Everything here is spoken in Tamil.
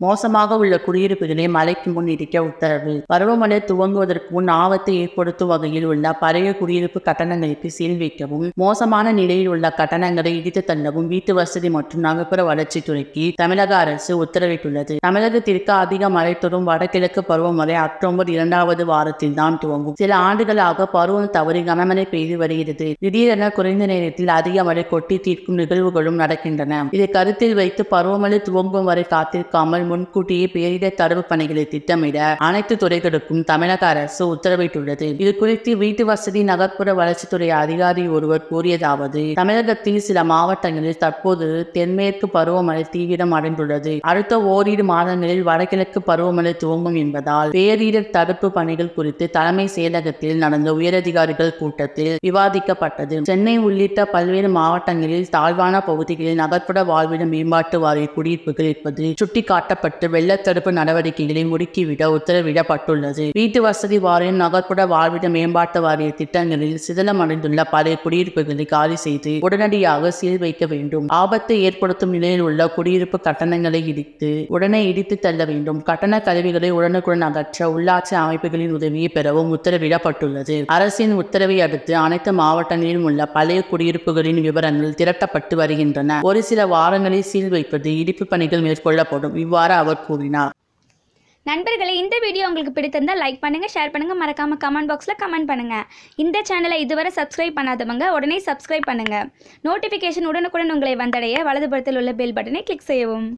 மோசமாக உள்ள குடியிருப்புகளை மழைக்கு முன் இடிக்க உத்தரவு பருவமழை துவங்குவதற்கு முன் ஆபத்தை ஏற்படுத்தும் வகையில் உள்ள பழைய குடியிருப்பு கட்டணங்களுக்கு சீல் வைக்கவும் மோசமான நிலையில் உள்ள கட்டணங்களை இடித்து தள்ளவும் வீட்டு வசதி மற்றும் நகர்ப்புற வளர்ச்சித்துறைக்கு தமிழக அரசு உத்தரவிட்டுள்ளது தமிழகத்திற்கு அதிக மழை தரும் வடகிழக்கு பருவமழை அக்டோபர் இரண்டாவது வாரத்தில் தான் துவங்கும் சில ஆண்டுகளாக பருவம் தவறி கனமழை பெய்து வருகிறது திடீரென குறைந்த நேரத்தில் அதிக மழை கொட்டி தீர்க்கும் நிகழ்வுகளும் நடக்கின்றன இதை கருத்தில் வைத்து பருவமழை துவங்கும் வரை காத்திருக்காமல் முன்கூட்டியே பேரிடர் தடுப்பு பணிகளை திட்டமிட அனைத்து துறைகளுக்கும் தமிழக அரசு உத்தரவிட்டுள்ளது இது குறித்து வீட்டு வசதி நகர்ப்புற வளர்ச்சித்துறை அதிகாரி ஒருவர் கூறியதாவது தமிழகத்தில் சில மாவட்டங்களில் தற்போது தென்மேற்கு பருவமழை தீவிரம் அடைந்துள்ளது அடுத்த ஓரிரு மாதங்களில் வடகிழக்கு பருவமழை துவங்கும் என்பதால் பேரிடர் தடுப்பு பணிகள் குறித்து தலைமை செயலகத்தில் நடந்த உயரதிகாரிகள் கூட்டத்தில் விவாதிக்கப்பட்டது சென்னை உள்ளிட்ட பல்வேறு மாவட்டங்களில் தாழ்வான பகுதிகளில் நகர்ப்புற வாழ்விட மேம்பாட்டு வாரிய குடியிருப்புகள் இருப்பது சுட்டிக்காட்டப்பட்டு வெள்ளத்தடுப்பு நடவடிக்கைகளை முடுக்கிவிட உத்தரவிடப்பட்டுள்ளது வீட்டு வசதி வாரியம் நகர்ப்புற வாழ்விட மேம்பாட்டு வாரிய திட்டங்களில் சிதிலமடைந்துள்ள பழைய குடியிருப்புகளை காலி செய்து உடனடியாக சீல் வைக்க வேண்டும் ஆபத்தை ஏற்படுத்தும் நிலையில் உள்ள குடியிருப்பு கட்டணங்களை இடித்து உடனே இடித்து தள்ள வேண்டும் கட்டண கருவிகளை உடனுக்குடன் அகற்ற உள்ளாட்சி அமைப்புகளின் உதவியை பெறவும் உத்தரவிடப்பட்டுள்ளது அரசின் உத்தரவை அடுத்து அனைத்து மாவட்டங்களிலும் உள்ள பழைய குடியிருப்புகளின் விவரங்கள் திரட்டப்பட்டு வருகின்றன ஒரு சில வாரங்களில் சீல் வைப்பது இடிப்பு பணிகள் மேற்கொள்ளப்படும் இவ்வாறு அவர் கூறினார் நண்பர்களே இந்த வீடியோ உங்களுக்கு பிடித்திருந்தால் லைக் பண்ணுங்கள் ஷேர் பண்ணுங்கள் மறக்காமல் கமெண்ட் பாக்ஸில் கமெண்ட் பண்ணுங்கள் இந்த சேனலை இதுவரை சப்ஸ்கிரைப் பண்ணாதவங்க உடனே சப்ஸ்கிரைப் பண்ணுங்கள் நோட்டிஃபிகேஷன் உடனுக்குடன் உங்களை வந்தடைய வலதுபுறத்தில் உள்ள பெல் பட்டனை கிளிக் செய்யவும்